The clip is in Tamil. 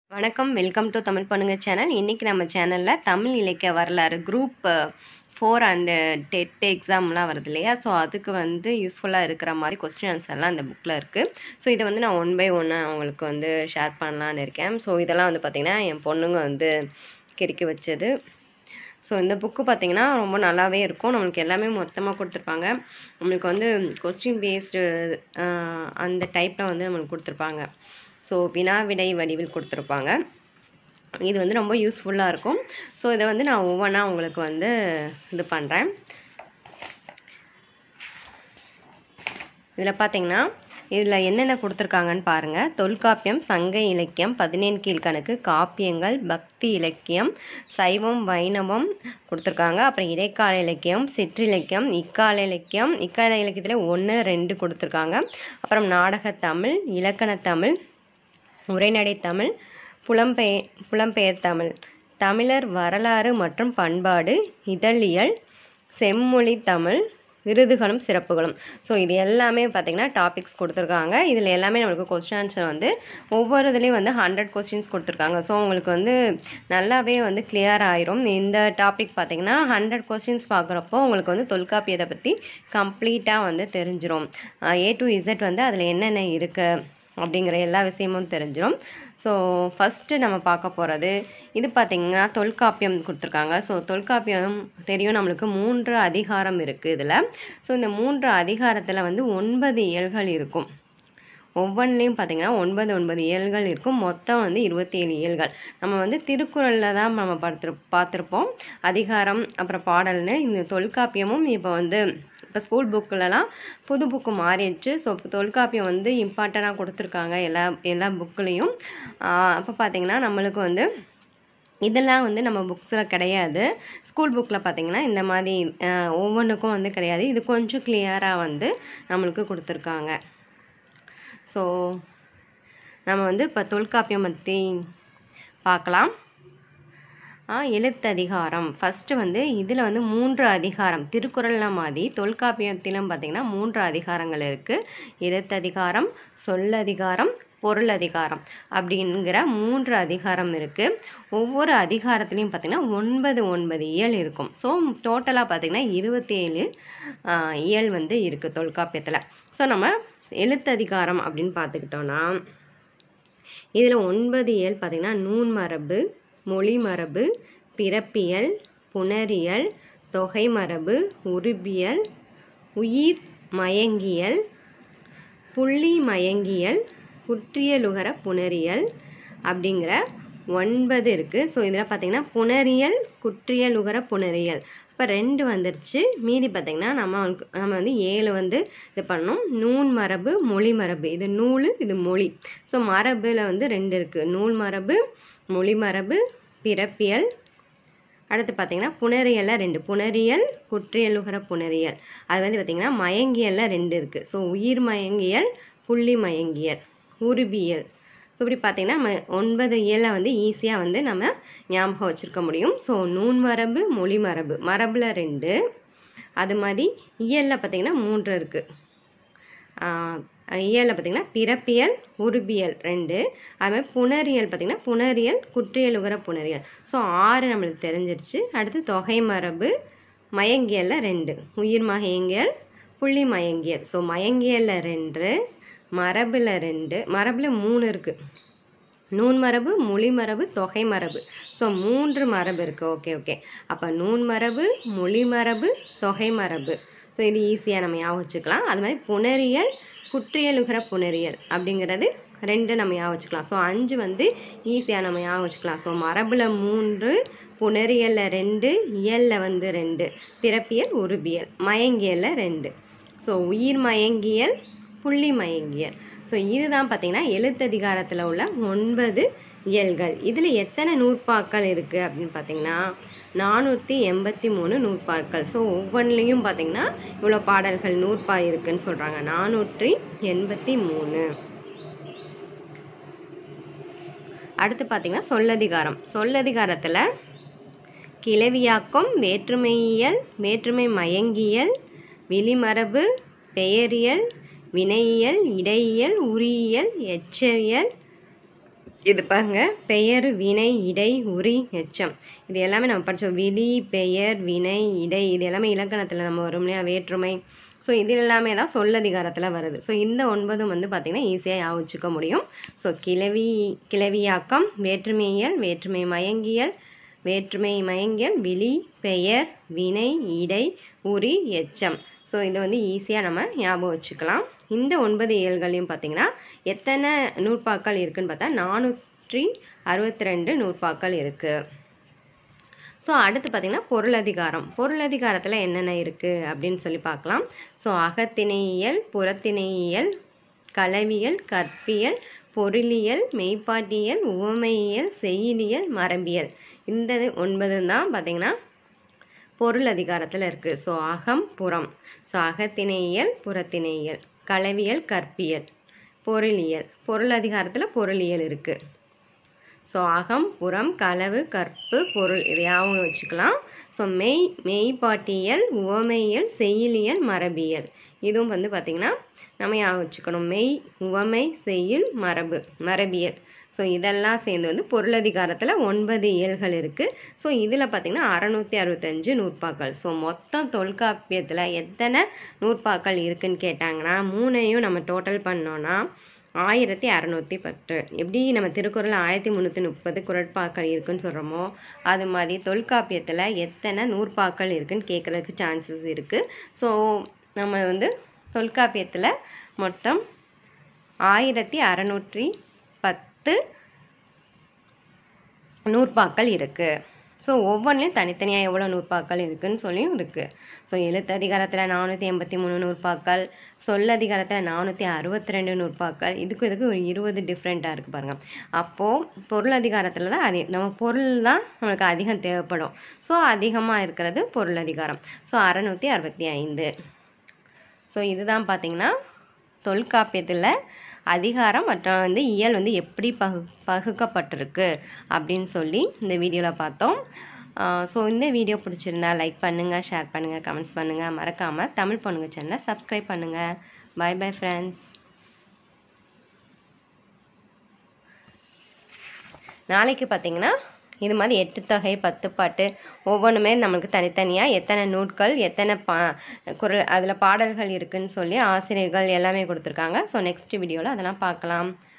வணக்கம் வெல்கம் டு தமிழ் பண்ணுங்க சேனல் இன்றைக்கி நம்ம சேனலில் தமிழ் இலக்கிய வரலாறு குரூப் ஃபோர் அண்டு டெட் எக்ஸாம்லாம் வருது இல்லையா ஸோ அதுக்கு வந்து யூஸ்ஃபுல்லாக இருக்கிற மாதிரி கொஸ்டின் ஆன்சர்லாம் அந்த புக்கில் இருக்குது ஸோ இதை வந்து நான் ஒன் பை ஒன்னாக அவங்களுக்கு வந்து ஷேர் பண்ணலான்னு இருக்கேன் ஸோ இதெல்லாம் வந்து பார்த்திங்கன்னா என் பொண்ணுங்க வந்து கிறுக்கி வச்சது ஸோ இந்த புக்கு பார்த்தீங்கன்னா ரொம்ப நல்லாவே இருக்கும் நம்மளுக்கு எல்லாமே மொத்தமாக கொடுத்துருப்பாங்க நம்மளுக்கு வந்து கொஸ்டின் பேஸ்டு அந்த டைப்பில் வந்து நம்மளுக்கு கொடுத்துருப்பாங்க ஸோ வினா விடை வடிவில் கொடுத்துருப்பாங்க இது வந்து ரொம்ப யூஸ்ஃபுல்லாக இருக்கும் ஸோ இதை வந்து நான் ஒவ்வொன்றா உங்களுக்கு வந்து இது பண்ணுறேன் இதில் பார்த்தீங்கன்னா இதில் என்னென்ன கொடுத்துருக்காங்கன்னு பாருங்கள் தொல்காப்பியம் சங்க இலக்கியம் பதினேழு கீழ்கணக்கு காப்பியங்கள் பக்தி இலக்கியம் சைவம் வைணவம் கொடுத்துருக்காங்க அப்புறம் இடைக்கால இலக்கியம் சிற்றிலக்கியம் இக்கால இலக்கியம் இக்கால இலக்கியத்தில் ஒன்று ரெண்டு கொடுத்துருக்காங்க அப்புறம் நாடகத்தமிழ் இலக்கணத்தமிழ் உரைநடை தமிழ் புலம்பெயர் புலம்பெயர் தமிழ் தமிழர் வரலாறு மற்றும் பண்பாடு இதழியல் செம்மொழி தமிழ் விருதுகளும் சிறப்புகளும் ஸோ இது எல்லாமே பார்த்திங்கன்னா டாபிக்ஸ் கொடுத்துருக்காங்க இதில் எல்லாமே நம்மளுக்கு கொஸ்டின் ஆன்சர் வந்து ஒவ்வொரு இதுலேயும் வந்து ஹண்ட்ரட் கொஸ்டின்ஸ் கொடுத்துருக்காங்க ஸோ உங்களுக்கு வந்து நல்லாவே வந்து கிளியர் ஆயிரும் இந்த டாபிக் பார்த்திங்கன்னா ஹண்ட்ரட் கொஸ்டின்ஸ் பார்க்குறப்போ உங்களுக்கு வந்து தொல்காப்பியத்தை பற்றி கம்ப்ளீட்டாக வந்து தெரிஞ்சிடும் ஏ டு இசட் வந்து அதில் என்னென்ன இருக்குது அப்படிங்கிற எல்லா விஷயமும் தெரிஞ்சிடும் ஸோ ஃபஸ்ட்டு நம்ம பார்க்க போகிறது இது பார்த்திங்கன்னா தொல்காப்பியம் கொடுத்துருக்காங்க ஸோ தொல்காப்பியம் தெரியும் நம்மளுக்கு மூன்று அதிகாரம் இருக்குது இதில் ஸோ இந்த மூன்று அதிகாரத்தில் வந்து ஒன்பது இயல்கள் இருக்கும் ஒவ்வொன்றிலையும் பார்த்திங்கன்னா ஒன்பது ஒன்பது இயல்கள் இருக்கும் மொத்தம் வந்து இருபத்தி ஏழு இயல்கள் நம்ம வந்து திருக்குறளில் தான் நம்ம பார்த்துரு பார்த்துருப்போம் அதிகாரம் அப்புறம் பாடல்னு இந்த தொல்காப்பியமும் இப்போ வந்து இப்போ ஸ்கூல் புக்கிலலாம் புது புக்கு மாறிடுச்சு ஸோ இப்போ தொல்காப்பியம் வந்து இம்பார்ட்டண்ட்டாக கொடுத்துருக்காங்க எல்லா எல்லா புக்குலேயும் அப்போ பார்த்திங்கன்னா நம்மளுக்கு வந்து இதெல்லாம் வந்து நம்ம புக்ஸில் கிடையாது ஸ்கூல் புக்கில் பார்த்திங்கன்னா இந்த மாதிரி ஒவ்வொன்றுக்கும் வந்து கிடையாது இது கொஞ்சம் கிளியராக வந்து நம்மளுக்கு கொடுத்துருக்காங்க ஸோ நம்ம வந்து இப்போ தொல்காப்பியம் பற்றி பார்க்கலாம் எழுத்ததிகாரம் ஃபஸ்ட்டு வந்து இதில் வந்து மூன்று அதிகாரம் திருக்குறளில் மாதிரி தொல்காப்பியத்திலும் பார்த்திங்கன்னா மூன்று அதிகாரங்கள் இருக்குது எழுத்ததிகாரம் சொல்லதிகாரம் பொருள் அதிகாரம் அப்படிங்கிற மூன்று அதிகாரம் இருக்குது ஒவ்வொரு அதிகாரத்துலேயும் பார்த்திங்கன்னா ஒன்பது ஒன்பது இயல் இருக்கும் ஸோ டோட்டலாக பார்த்திங்கன்னா இருபத்தி ஏழு இயல் வந்து இருக்குது தொல்காப்பியத்தில் ஸோ நம்ம எழுத்ததிகாரம் அப்படின்னு பார்த்துக்கிட்டோன்னா இதில் ஒன்பது இயல் பார்த்திங்கன்னா நூன் மரபு மொழி மரபு பிறப்பியல் புணரியல் தொகை மரபு உருபியல் உயிர் மயங்கியல் புள்ளி மயங்கியல் குற்றியலுகர புணரியல் அப்படிங்கிற ஒன்பது இருக்குது ஸோ இதில் பார்த்திங்கன்னா புணரியல் குற்றியலுகர புணரியல் இப்போ ரெண்டு வந்துருச்சு மீதி பார்த்திங்கன்னா நம்ம நம்ம வந்து ஏழு வந்து இது பண்ணோம் நூன் மரபு மொழி மரபு இது நூல் இது மொழி ஸோ மரபில் வந்து ரெண்டு இருக்குது நூல் மரபு மொழி மரபு பிறப்பியல் அடுத்து பார்த்திங்கன்னா புணரியலில் ரெண்டு புணரியல் குற்றியலுகர புணரியல் அது வந்து பார்த்திங்கன்னா மயங்கியலில் ரெண்டு இருக்குது ஸோ உயிர் மயங்கியல் புள்ளி மயங்கியல் உருபியல் ஸோ இப்படி பார்த்திங்கன்னா நம்ம ஒன்பது இயலை வந்து ஈஸியாக வந்து நம்ம ஞாபகம் வச்சுருக்க முடியும் ஸோ நூன் மரபு மொழி மரபு மரபில் ரெண்டு அது மாதிரி இயலில் பார்த்திங்கன்னா மூன்று இருக்குது இயலில் பார்த்திங்கன்னா பிறப்பியல் உருபியல் ரெண்டு அதுமாதிரி புணரியல் பார்த்திங்கன்னா புணரியல் குற்றியலுகர புணரியல் ஸோ ஆறு நம்மளுக்கு தெரிஞ்சிருச்சு அடுத்து தொகை மரபு மயங்கியலில் ரெண்டு உயிர் மயங்கியல் புள்ளி மயங்கியல் ஸோ மயங்கியலில் ரெண்டு மரபில் ரெண்டு மரபில் மூணு இருக்குது நூன் மரபு மொழி மரபு தொகை மரபு ஸோ மூன்று மரபு இருக்குது ஓகே ஓகே அப்போ நூன் மரபு மொழி மரபு தொகை மரபு ஸோ இது ஈஸியாக நம்ம ஞாபகம் வச்சுக்கலாம் அது மாதிரி புணரியல் குற்றியலுகிற புணரியல் அப்படிங்கிறது ரெண்டு நம்ம ஞாபகம் வச்சுக்கலாம் ஸோ அஞ்சு வந்து ஈஸியாக நம்ம ஞாபகம் வச்சுக்கலாம் ஸோ மரபில் மூன்று புணரியலில் ரெண்டு இயலில் வந்து ரெண்டு பிறப்பியல் உருபியல் மயங்கியலில் ரெண்டு ஸோ உயிர் மயங்கியல் புள்ளி மயங்கியல் ஸோ இதுதான் பார்த்தீங்கன்னா எழுத்ததிகாரத்தில் உள்ள ஒன்பது இயல்கள் இதில் எத்தனை நூற்பாக்கள் இருக்குது அப்படின்னு பார்த்தீங்கன்னா நானூற்றி எண்பத்தி மூணு நூற்பாக்கள் ஸோ ஒவ்வொன்றிலையும் பார்த்தீங்கன்னா இவ்வளோ பாடல்கள் நூற்பா இருக்குன்னு சொல்கிறாங்க நானூற்றி எண்பத்தி மூணு அடுத்து பார்த்தீங்கன்னா சொல்லதிகாரம் சொல்லதிகாரத்தில் கிளவியாக்கம் வேற்றுமையியல் வேற்றுமை மயங்கியல் விழிமரபு பெயரியல் வினையியல் இடையியல் உரியியல் எச்சவியல் இது பாருங்க பெயர் வினை இடை உரி எச்சம் இது எல்லாமே நம்ம படித்தோம் விழி பெயர் வினை இடை இது எல்லாமே இலக்கணத்தில் நம்ம வரும் இல்லையா வேற்றுமை ஸோ இது எல்லாமே தான் சொல்லதிகாரத்தில் வருது ஸோ இந்த ஒன்பதும் வந்து பார்த்திங்கன்னா ஈஸியாக ஞாபகம் வச்சுக்க முடியும் ஸோ கிளவி கிளவியாக்கம் வேற்றுமையியல் வேற்றுமை மயங்கியல் வேற்றுமை மயங்கியல் விழி பெயர் வினை இடை உரி எச்சம் ஸோ இதை வந்து ஈஸியாக நம்ம ஞாபகம் வச்சுக்கலாம் இந்த ஒன்பது இயல்களையும் பார்த்தீங்கன்னா எத்தனை நூற்பாக்கள் இருக்குன்னு பார்த்தா நானூற்றி அறுபத்தி ரெண்டு நூற்பாக்கள் இருக்குது ஸோ அடுத்து பார்த்தீங்கன்னா பொருளதிகாரம் பொருளதிகாரத்தில் என்னென்ன இருக்குது அப்படின்னு சொல்லி பார்க்கலாம் ஸோ அகத்திணையியல் புறத்திணையியல் களவியல் கற்பியல் பொருளியல் மெய்ப்பாட்டியல் உவமையியல் செய்யியல் மரபியல் இந்த ஒன்பது தான் பார்த்தீங்கன்னா பொருள் அதிகாரத்தில் இருக்குது ஸோ அகம் புறம் ஸோ அகத்திணையியல் புறத்திணையியல் களவியல் கற்பியல் பொருளியல் பொருள் அதிகாரத்தில் பொருளியல் இருக்குது ஸோ அகம் புறம் களவு கற்பு பொருள் இதை ஞாபகம் வச்சுக்கலாம் ஸோ மெய் மெய்ப்பாட்டியல் உவமையியல் செய்யுளியல் மரபியல் இதுவும் வந்து பார்த்திங்கன்னா நம்ம ஞாபகம் வச்சுக்கணும் மெய் உவமை செய்யுள் மரபு மரபியல் ஸோ இதெல்லாம் சேர்ந்து வந்து பொருளதிகாரத்தில் ஒன்பது இயல்கள் இருக்குது ஸோ இதில் பார்த்திங்கன்னா அறநூற்றி அறுபத்தஞ்சு நூற்பாக்கள் ஸோ மொத்தம் தொல்காப்பியத்தில் எத்தனை நூற்பாக்கள் இருக்குன்னு கேட்டாங்கன்னா மூணையும் நம்ம டோட்டல் பண்ணோன்னா ஆயிரத்தி அறநூற்றி பத்து எப்படி நம்ம திருக்குறள் ஆயிரத்தி முந்நூற்றி முப்பது குரட்பாக்கள் இருக்குன்னு சொல்கிறோமோ அது மாதிரி தொல்காப்பியத்தில் எத்தனை நூற்பாக்கள் இருக்குன்னு கேட்குறதுக்கு சான்சஸ் இருக்குது ஸோ நம்ம வந்து தொல்காப்பியத்தில் மொத்தம் ஆயிரத்தி அறநூற்றி பத்து நூற்பாக்கள் இருக்குது ஸோ ஒவ்வொன்றிலையும் தனித்தனியாக எவ்வளோ நூற்பாக்கள் இருக்குதுன்னு சொல்லியும் இருக்குது ஸோ எழுத்து அதிகாரத்தில் நானூற்றி எண்பத்தி மூணு நூற்பாக்கள் சொல்லதிகாரத்தில் நானூற்றி அறுபத்தி ரெண்டு நூற்பாக்கள் இதுக்கு இதுக்கு ஒரு இருபது டிஃப்ரெண்ட்டாக இருக்குது பாருங்கள் அப்போது பொருள் அதிகாரத்தில் தான் அதிக நம்ம பொருள் தான் நம்மளுக்கு அதிகம் தேவைப்படும் ஸோ அதிகமாக இருக்கிறது பொருள் அதிகாரம் ஸோ அறநூற்றி அறுபத்தி ஐந்து ஸோ இதுதான் பார்த்திங்கன்னா தொல்காப்பியத்தில் அதிகாரம் மற்றும் வந்து இயல் வந்து எப்படி பகு பகுக்கப்பட்டிருக்கு அப்படின்னு சொல்லி இந்த வீடியோவில் பார்த்தோம் ஸோ இந்த வீடியோ பிடிச்சிருந்தா லைக் பண்ணுங்கள் ஷேர் பண்ணுங்கள் கமெண்ட்ஸ் பண்ணுங்கள் மறக்காமல் தமிழ் பொண்ணுங்க சேனலை சப்ஸ்கிரைப் பண்ணுங்கள் பை பை ஃப்ரெண்ட்ஸ் நாளைக்கு பார்த்தீங்கன்னா இது மாதிரி எட்டு தொகை பத்து பாட்டு ஒவ்வொன்றுமே நம்மளுக்கு தனித்தனியாக எத்தனை நூட்கள் எத்தனை பா குரல் அதில் பாடல்கள் இருக்குன்னு சொல்லி ஆசிரியர்கள் எல்லாமே கொடுத்துருக்காங்க ஸோ நெக்ஸ்ட் வீடியோவில் அதெல்லாம் பார்க்கலாம்